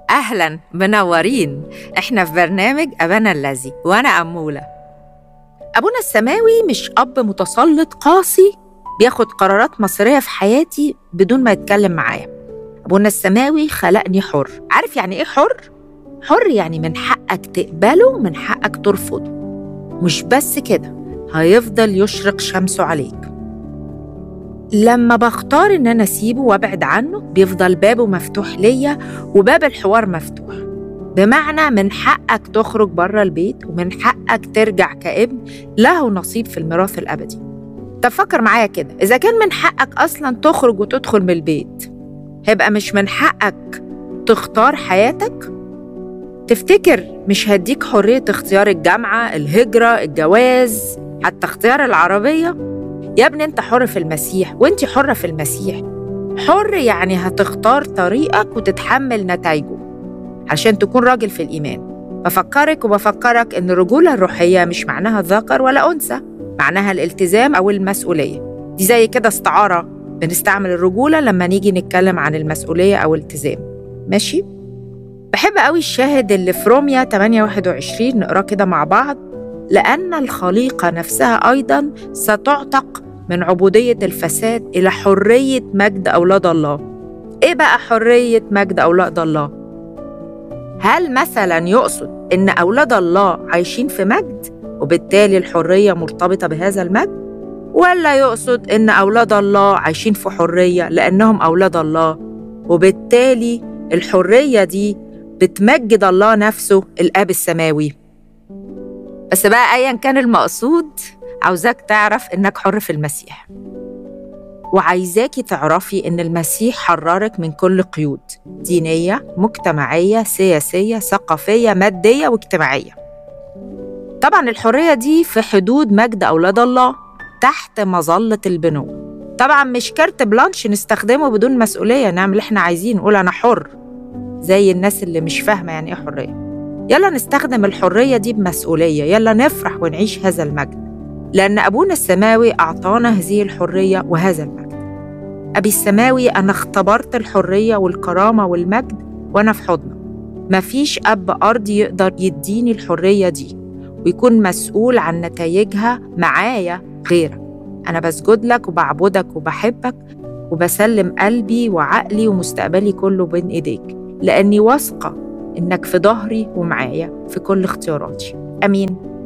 أهلا منورين إحنا في برنامج أبانا الذي وأنا أمولة أبونا السماوي مش أب متسلط قاسي بياخد قرارات مصيرية في حياتي بدون ما يتكلم معايا أبونا السماوي خلقني حر عارف يعني إيه حر؟ حر يعني من حقك تقبله من حقك ترفضه مش بس كده هيفضل يشرق شمسه عليك لما بختار ان انا اسيبه وابعد عنه بيفضل بابه مفتوح ليا وباب الحوار مفتوح بمعنى من حقك تخرج بره البيت ومن حقك ترجع كابن له نصيب في الميراث الابدي طب فكر معايا كده اذا كان من حقك اصلا تخرج وتدخل من البيت هيبقى مش من حقك تختار حياتك تفتكر مش هديك حرية اختيار الجامعة الهجرة الجواز حتى اختيار العربية يا ابني انت حر في المسيح وانت حرة في المسيح حر يعني هتختار طريقك وتتحمل نتائجه عشان تكون راجل في الإيمان بفكرك وبفكرك إن الرجولة الروحية مش معناها ذكر ولا أنثى معناها الالتزام أو المسؤولية دي زي كده استعارة بنستعمل الرجولة لما نيجي نتكلم عن المسؤولية أو الالتزام ماشي؟ بحب قوي الشاهد اللي في روميا 8 21 نقراه كده مع بعض لأن الخليقة نفسها أيضا ستعتق من عبودية الفساد إلى حرية مجد أولاد الله إيه بقى حرية مجد أولاد الله؟ هل مثلا يقصد إن أولاد الله عايشين في مجد وبالتالي الحرية مرتبطة بهذا المجد؟ ولا يقصد إن أولاد الله عايشين في حرية لأنهم أولاد الله وبالتالي الحرية دي بتمجد الله نفسه الآب السماوي بس بقى أيا كان المقصود عاوزاك تعرف إنك حر في المسيح وعايزاكي تعرفي إن المسيح حررك من كل قيود دينية مجتمعية سياسية ثقافية مادية واجتماعية طبعا الحرية دي في حدود مجد أولاد الله تحت مظلة البنوة طبعا مش كارت بلانش نستخدمه بدون مسؤولية نعمل اللي احنا عايزين نقول أنا حر زي الناس اللي مش فاهمة يعني إيه حرية يلا نستخدم الحرية دي بمسؤولية يلا نفرح ونعيش هذا المجد لأن أبونا السماوي أعطانا هذه الحرية وهذا المجد أبي السماوي أنا اختبرت الحرية والكرامة والمجد وأنا في حضنه مفيش أب أرضي يقدر يديني الحرية دي ويكون مسؤول عن نتائجها معايا غيرك أنا بسجد لك وبعبدك وبحبك وبسلم قلبي وعقلي ومستقبلي كله بين إيديك لأني واثقة إنك في ظهري ومعايا في كل اختياراتي أمين